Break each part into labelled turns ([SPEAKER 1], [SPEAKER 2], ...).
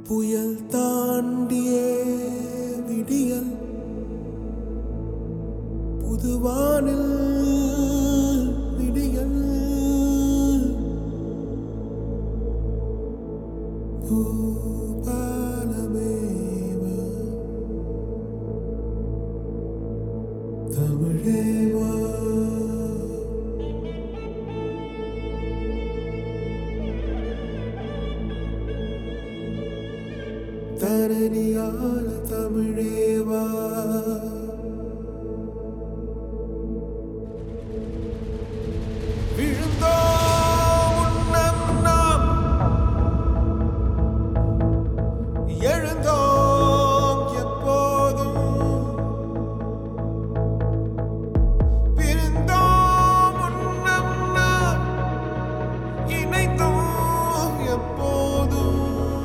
[SPEAKER 1] புயல் தாண்டியே விடியல் புதுவானில் விடியல் பூபாலமேவ தமிழேவா தரணியால தமிழேவா விழுந்தோம் உன்னம் நாம் எழுந்தோம் எப்போதும் பிரிந்தோம் உன்னம் நாம் இணைந்தோம் எப்போதும்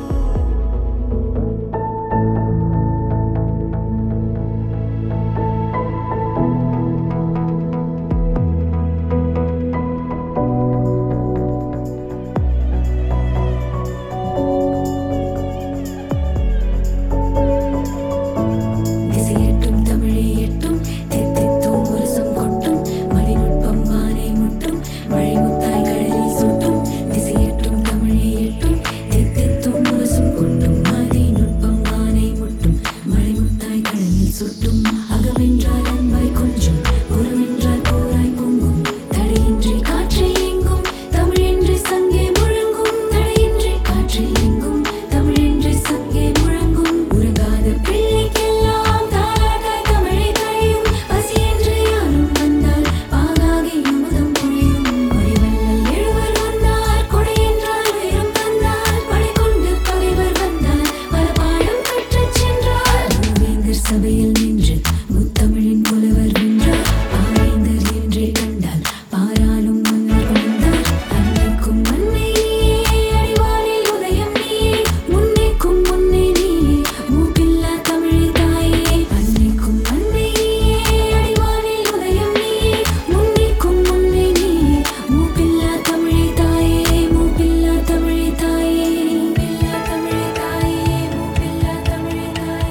[SPEAKER 2] திசையெட்டும் தமிழே எட்டும் தித்தித்தும் முரசம் கொட்டும் மணிநுட்பம் வானை முட்டும் மழை முத்தாய் கடலில் சுட்டும் திசையெட்டும் தமிழே எட்டும் தித்தித்தும் முரசம் கொட்டும் மணிநுட்பம் வானை முட்டும் மழை முத்தாய் கடலில் சுட்டும் அகமென்றால் அன்பாய் கொஞ்சம் புறமென்றால் போராய் பொங்கும் தடையின்றி காற்றில் எங்கும் தமிழென்று சங்கே முழங்கும் தடையின்றி காற்றில் எங்கும் தமிழென்று சங்கே முழங்கும் உறங்காத பிள்ளைக்கெல்லாம் தாலாட்டாய் தமிழை கழியும் பசி என்று யாரும் வந்தால் பாகாகி அமுதம் பொழியும் மறிவல்லல் எழுவர் வந்தார் கொடை என்றால் உயரம் தந்தார் படை கொண்டு பகைவர் வந்தார் பல பாடம் கற்றுச் சென்றார் மூவேந்தர் சபையில் நின்று முத்தமிழின் புலவர் வென்றார் பாவேந்தர் என்றே கண்டால் பாராளும் மன்னர் வந்தார் அன்னைக்கும் அன்னை நீயே அடிவானில் உதயம் நீயே முன்னைக்கும் முன்னே நீயே மூப்பில்லா தமிழே தாயே அன்னைக்கும் அன்னை நீயே அடிவானில் உதயம் நீயே முன்னைக்கும் முன்னே நீயே மூப்பில்லா தமிழே தாயே மூப்பில்லா தமிழே தாயே மூப்பில்லா தமிழே தாயே மூப்பில்லா தமிழே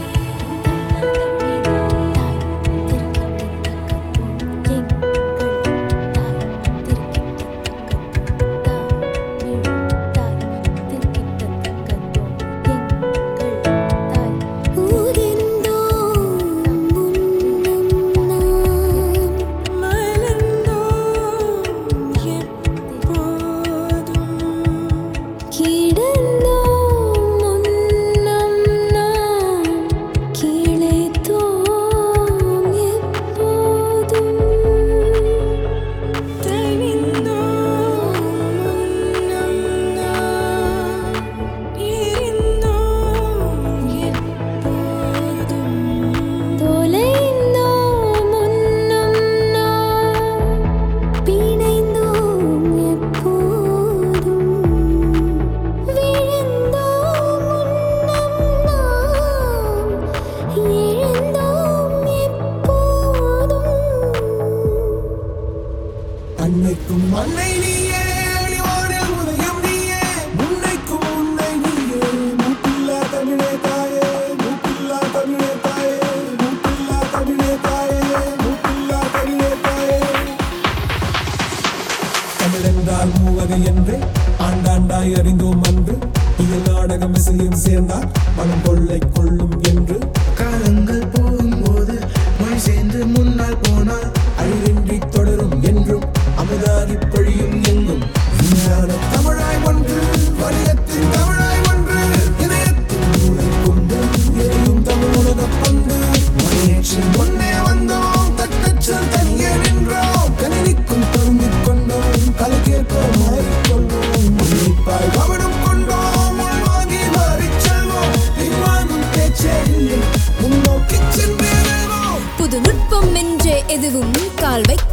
[SPEAKER 2] பிணைந்தோம் எப்போதும் விழுந்தோம் உன்னம் நாம் எழுந்தோம் எப்போதும்
[SPEAKER 1] அன்னைக்கும் அன்னை நீயே அடிவானில் உதயம் நீயே முன்னைக்கும் முன்னை நீயே மூப்பில்லா தமிழே தாயே மூப்பில்லா தமிழே தாயே மூப்பில்லா தமிழே தாயே மூப்பில்லா தமிழே தாயே தமிழென்றால் மூவகை என்று ஆண்டாண்டாய் அறிந்தோம் அன்று இயல் நாடகம் இசையும் சேர்ந்தால் மனம் கொள்ளை கொள்ளும் என்று
[SPEAKER 3] காலங்கள் போகும்போது மொழி சேர்ந்து முன்னால் போனால்
[SPEAKER 1] அழிவின்றி தொடரும் என்றும் அமுதாகி பொழியும் எங்கும் விஞ்ஞான தமிழாய் ஒன்று வணிகத்தின் தமிழாய் ஒன்று இதயத்தின் மூளை கொண்டு எரியும் தமிழ் உலக பந்து மணியேற்றின் முன்னே வந்தோம் தட்டச்சல் தனியே நின்றோம் கணினிக்கும் பொருந்திக் கொண்டோம் கலக்கேற்போம் மாறிக்கொள்வோம் உன்னிப்பாய் கவனம் கொண்டோம் உள்வாங்கி மாறிச் செல்வோம் பின்வாங்கும் பேச்சே இல்லை முன்னோக்கி சென்றே வெல்வோம்
[SPEAKER 4] புது நுட்பம் என்றே எதுவும் கால் வைக்க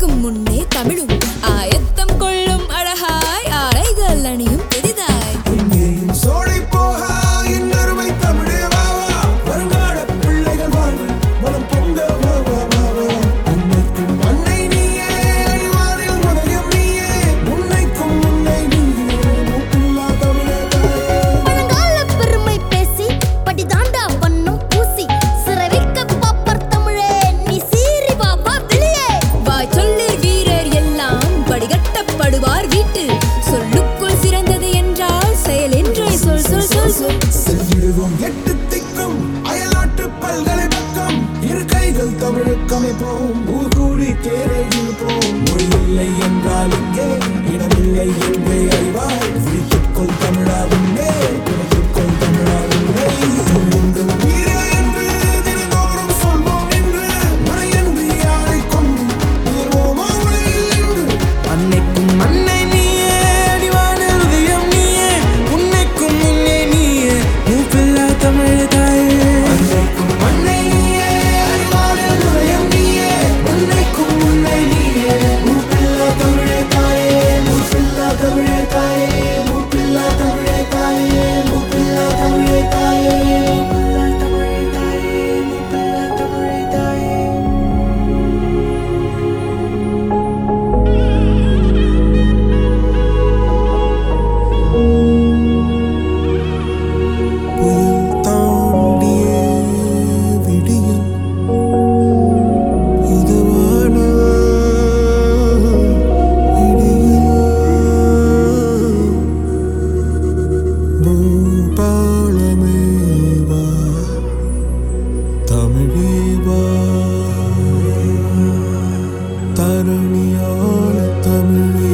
[SPEAKER 1] ஊக்கமைப்போம் ஊர் கூடி தேரை இழுப்போம் மொழி இல்லை என்றால் இங்கே இடமில்லை என்றே அறிவாய் விழித்துக்கொள் தமிழா உண்டே விழித்துக்கொள் தமிழா உண்டே எங்கள் உயிரே என்று தினந்தோறும் சொல்வோம் என்று மழையன்று யாரை கொண்டு உயர்வோமா உலகில் என்று
[SPEAKER 3] அன்னைக்கும் அன்னை நீயே அடிவான ஹிருதயம் நீயே உன்னைக்கும் முன்னே நீயே மூப்பில்லா தமிழ் தாயே
[SPEAKER 1] அன்னைக்கும் அன்னை நீயே அறிவான ஹிருதயம் நீயே உன்னைக்கும் உன்னை நீயே மூப்பில்லா தமிழே தாயே மூப்பில்லா தமிழே தாயே மூப்பில்லா தமிழே தாயே மூப்பில்லா தமிழே தாயே மூப்பில்லா தமிழே தாயே மூப்பில்லா தமிழே தாயே புயல் தாண்டிய விடியல் புதுவான விடியல் பூபாலமே வா தமிழே வா தரணியால தமிழே